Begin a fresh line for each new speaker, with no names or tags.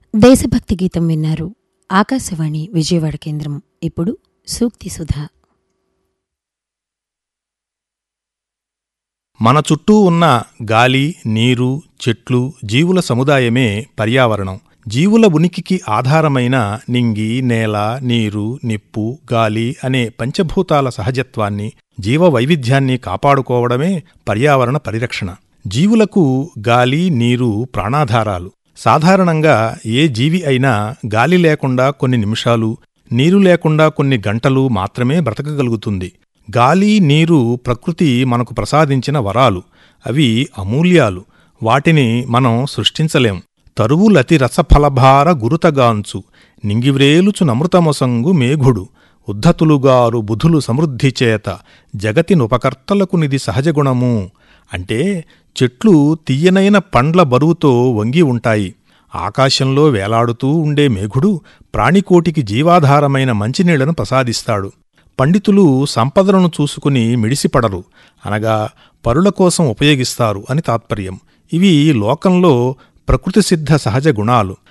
దేశభక్తి గీతం విన్నారు ఆకాశవాణి విజయవాడ కేంద్రం ఇప్పుడు సూక్తి సుధా
మన చుట్టూ ఉన్న గాలి నీరు చెట్లు జీవుల సముదాయమే పర్యావరణం జీవుల ఉనికికి ఆధారమైన నింగి నేల నీరు నిప్పు గాలి అనే పంచభూతాల సహజత్వాన్ని జీవ వైవిధ్యాన్ని కాపాడుకోవడమే పర్యావరణ పరిరక్షణ జీవులకు గాలి నీరు ప్రాణాధారాలు సాధారణంగా ఏ జీవి అయినా గాలి లేకుండా కొన్ని నిమిషాలు నీరు లేకుండా కొన్ని గంటలు మాత్రమే బ్రతకగలుగుతుంది గాలి నీరు ప్రకృతి మనకు ప్రసాదించిన వరాలు అవి అమూల్యాలు వాటిని మనం సృష్టించలేం తరువులతి రసఫలభార గురుతగాంచు నింగివ్రేలుచు నమృతమొసంగు మేఘుడు ఉద్ధతులుగారు బుధులు సమృద్ధి చేత జగతినుపకర్తలకు నిది సహజగుణము అంటే చెట్లు తీయనైన పండ్ల బరువుతో వంగి ఉంటాయి ఆకాశంలో వేలాడుతూ ఉండే మేఘుడు ప్రాణికోటికి జీవాధారమైన మంచినీళ్లను ప్రసాదిస్తాడు పండితులు సంపదలను చూసుకుని మిడిసిపడరు అనగా పరుల కోసం ఉపయోగిస్తారు అని తాత్పర్యం ఇవి లోకంలో ప్రకృతిసిద్ధ సహజ గుణాలు